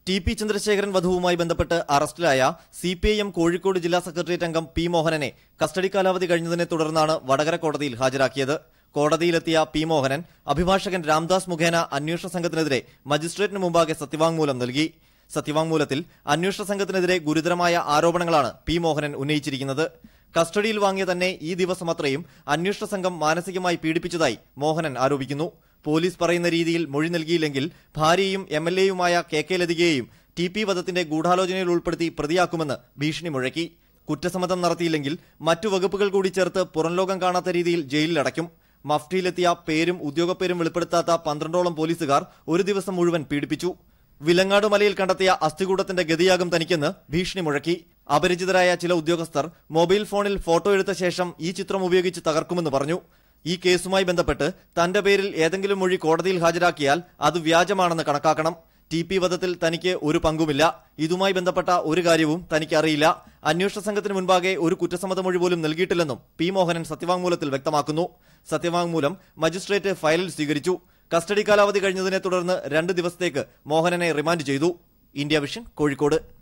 T P Chandrasekharan വധവുമായി ബന്ധപ്പെട്ട് അറസ്റ്റിലായ C P I M Kozhikode ജില്ലാ സെക്രട്ടേറിയറ്റ് അംഗം പി മോഹനനെ കസ്റ്റഡി കാലാവധി കഴിഞ്ഞതിനെ തുടർന്നാണ് വടകര കോടതിയിൽ ഹാജരാക്കിയത് കോടതിയിലെത്തിയ പി മോഹനൻ അഭിഭാഷകൻ രാംദാസ് മുഖേന അന്വേഷണ സംഘത്തിനെതിരെ മജിസ്ട്രേറ്റിന് മുമ്പാകെ സത്യവാങ്മൂലം നൽകി സത്യവാങ്മൂലത്തിൽ അന്വേഷണ സംഘത്തിനെതിരെ ഗുരുതരമായ ആരോപണങ്ങളാണ് പി മോഹനൻ ഉന്നയിച്ചിരിക്കുന്നത് കസ്റ്റഡിയിൽ വാങ്ങിയ തന്നെ ഈ ദിവസം അത്രയും അന്വേഷണ സംഘം മാനസികമായി പീഡിപ്പിച്ചതായി മോഹനൻ ആരോപിക്കുന്നു പോലീസ് പറയുന്ന രീതിയിൽ മൊഴി നൽകിയില്ലെങ്കിൽ ഭാര്യയും എം എൽ എയുമായ കെ കെ ലതികയെയും ടി പി വധത്തിന്റെ ഗൂഢാലോചനയിൽ ഉൾപ്പെടുത്തി പ്രതിയാക്കുമെന്ന് ഭീഷണി മുഴക്കി കുറ്റസമ്മതം നടത്തിയില്ലെങ്കിൽ മറ്റു വകുപ്പുകൾ കൂടി ചേർത്ത് പുറംലോകം കാണാത്ത രീതിയിൽ ജയിലിലടയ്ക്കും മഫ്റ്റിയിലെത്തിയ പേരും ഉദ്യോഗപ്പേരും വെളിപ്പെടുത്താത്ത പന്ത്രണ്ടോളം പോലീസുകാർ ഒരു ദിവസം മുഴുവൻ പീഡിപ്പിച്ചു വിലങ്ങാട് മലയിൽ കണ്ടെത്തിയ അസ്ഥികൂടത്തിന്റെ ഗതിയാകും തനിക്കെന്ന് ഭീഷണി മുഴക്കി അപരിചിതരായ ചില ഉദ്യോഗസ്ഥർ മൊബൈൽ ഫോണിൽ ഫോട്ടോ എടുത്ത ശേഷം ഈ ചിത്രം ഉപയോഗിച്ച് തകർക്കുമെന്ന് പറഞ്ഞു ഈ കേസുമായി ബന്ധപ്പെട്ട് തന്റെ പേരിൽ ഏതെങ്കിലും മൊഴി കോടതിയിൽ ഹാജരാക്കിയാൽ അത് വ്യാജമാണെന്ന് കണക്കാക്കണം ടി പി വധത്തിൽ തനിക്ക് ഒരു പങ്കുമില്ല ഇതുമായി ബന്ധപ്പെട്ട ഒരു കാര്യവും തനിക്ക് അറിയില്ല അന്വേഷണ സംഘത്തിന് മുൻപാകെ ഒരു കുറ്റസമ്മത മൊഴി പോലും നൽകിയിട്ടില്ലെന്നും പി മോഹനൻ സത്യവാങ്മൂലത്തിൽ വ്യക്തമാക്കുന്നു സത്യവാങ്മൂലം മജിസ്ട്രേറ്റ് ഫയലിൽ സ്വീകരിച്ചു കസ്റ്റഡി കാലാവധി കഴിഞ്ഞതിനെ തുടർന്ന് രണ്ട് ദിവസത്തേക്ക് മോഹനനെ റിമാൻഡ് ചെയ്തു ഇന്ത്യ വിഷൻ കോഴിക്കോട്